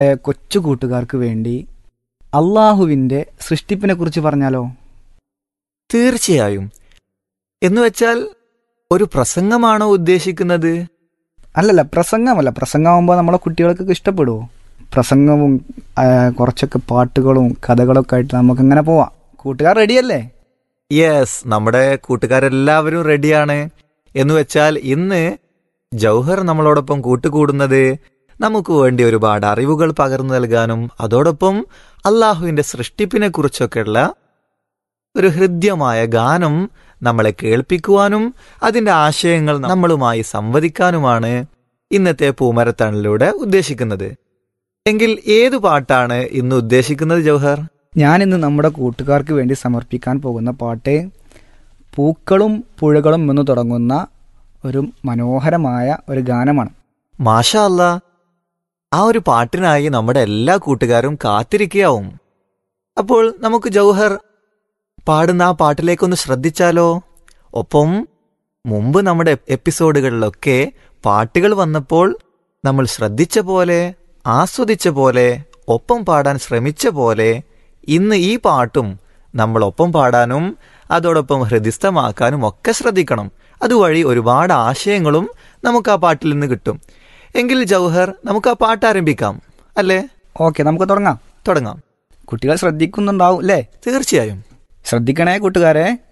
ഏഹ്, കൊച്ചു കൂട്ടുകാർക്ക് വേണ്ടി അള്ളാഹുവിൻ്റെ സൃഷ്ടിപ്പിനെ കുറിച്ച് പറഞ്ഞാലോ തീർച്ചയായും എന്നുവെച്ചാൽ ഒരു പ്രസംഗമാണോ ഉദ്ദേശിക്കുന്നത് അല്ലല്ല പ്രസംഗമല്ല പ്രസംഗമാകുമ്പോൾ നമ്മളെ കുട്ടികൾക്കൊക്കെ ഇഷ്ടപ്പെടുമോ പ്രസംഗവും ആ, കുറച്ചൊക്കെ പാട്ടുകളും കഥകളൊക്കെ ആയിട്ട് നമുക്കിങ്ങനെ പോവാം കൂട്ടുകാർ റെഡിയല്ലേ യെസ് നമ്മുടെ കൂട്ടുകാരെല്ലാവരും റെഡിയാണ് എന്നുവെച്ചാൽ ഇന്ന് ജൗഹർ നമ്മളോടൊപ്പം കൂട്ടുകൂടുന്നത് നമുക്ക് വേണ്ടി ഒരുപാട് അറിവുകൾ പകർന്നു നൽകാനും അതോടൊപ്പം അള്ളാഹുവിന്റെ സൃഷ്ടിപ്പിനെ കുറിച്ചൊക്കെയുള്ള ഒരു ഹൃദ്യമായ ഗാനം നമ്മളെ കേൾപ്പിക്കുവാനും അതിന്റെ ആശയങ്ങൾ നമ്മളുമായി സംവദിക്കാനുമാണ് ഇന്നത്തെ പൂമരത്തണിലൂടെ ഉദ്ദേശിക്കുന്നത് എങ്കിൽ ഏതു പാട്ടാണ് ഇന്ന് ഉദ്ദേശിക്കുന്നത് ജൗഹർ ഞാനിന്ന് നമ്മുടെ കൂട്ടുകാർക്ക് വേണ്ടി സമർപ്പിക്കാൻ പോകുന്ന പാട്ട് പൂക്കളും പുഴകളും എന്ന് തുടങ്ങുന്ന ഒരു മനോഹരമായ ഒരു ഗാനമാണ് മാഷാ അല്ലാ ആ ഒരു പാട്ടിനായി നമ്മുടെ എല്ലാ കൂട്ടുകാരും കാത്തിരിക്കുകയാവും അപ്പോൾ നമുക്ക് ജൗഹർ പാടുന്ന ആ പാട്ടിലേക്കൊന്ന് ശ്രദ്ധിച്ചാലോ ഒപ്പം മുമ്പ് നമ്മുടെ എപ്പിസോഡുകളിലൊക്കെ പാട്ടുകൾ വന്നപ്പോൾ നമ്മൾ ശ്രദ്ധിച്ച പോലെ ആസ്വദിച്ച പോലെ ഒപ്പം പാടാൻ ശ്രമിച്ച പോലെ ഇന്ന് ഈ പാട്ടും നമ്മൾ ഒപ്പം പാടാനും അതോടൊപ്പം ഹൃദിസ്ഥമാക്കാനും ഒക്കെ ശ്രദ്ധിക്കണം അതുവഴി ഒരുപാട് ആശയങ്ങളും നമുക്ക് ആ പാട്ടിൽ നിന്ന് കിട്ടും എങ്കിൽ ജൗഹർ നമുക്ക് ആ പാട്ട് ആരംഭിക്കാം അല്ലേ ഓക്കെ നമുക്ക് തുടങ്ങാം തുടങ്ങാം കുട്ടികൾ ശ്രദ്ധിക്കുന്നുണ്ടാവും അല്ലേ തീർച്ചയായും ശ്രദ്ധിക്കണേ കൂട്ടുകാരെ